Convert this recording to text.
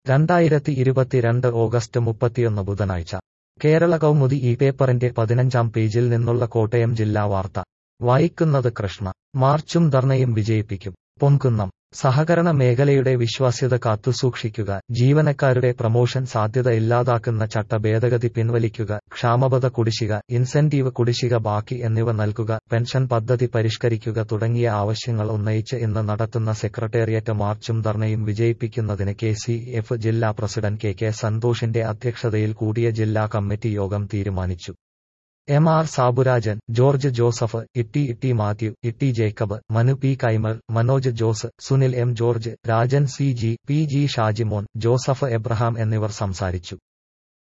രണ്ടായിരത്തി ഇരുപത്തിരണ്ട് ഓഗസ്റ്റ് മുപ്പത്തിയൊന്ന് ബുധനാഴ്ച കേരള കൗമുദി ഈ പേപ്പറിന്റെ പതിനഞ്ചാം പേജിൽ നിന്നുള്ള കോട്ടയം ജില്ലാ വാർത്ത വായിക്കുന്നത് കൃഷ്ണ മാർച്ചും ധർണയും വിജയിപ്പിക്കും പൊൻകുന്നം സഹകരണ മേഖലയുടെ വിശ്വാസ്യത കാത്തുസൂക്ഷിക്കുക ജീവനക്കാരുടെ പ്രമോഷൻ സാധ്യത ഇല്ലാതാക്കുന്ന ചട്ട ഭേദഗതി പിൻവലിക്കുക ക്ഷാമബത കുടിശ്ശിക ഇൻസെന്റീവ് കുടിശ്ശിക ബാക്കി എന്നിവ നൽകുക പെൻഷൻ പദ്ധതി പരിഷ്കരിക്കുക തുടങ്ങിയ ആവശ്യങ്ങൾ ഉന്നയിച്ച് ഇന്ന് നടത്തുന്ന സെക്രട്ടേറിയറ്റ് മാർച്ചും ധർണയും വിജയിപ്പിക്കുന്നതിന് കെ സി എഫ് ജില്ലാ പ്രസിഡന്റ് കെ കെ സന്തോഷിന്റെ അധ്യക്ഷതയിൽ കൂടിയ ജില്ലാ കമ്മിറ്റി യോഗം തീരുമാനിച്ചു M R Saburajan George Joseph Itty Itty Mathew Itty Jacob Manu P Kaimal Manoj Jose Sunil M George Rajan C G P G Shajimon Joseph Abraham എന്നിവർ സംസാരിച്ചു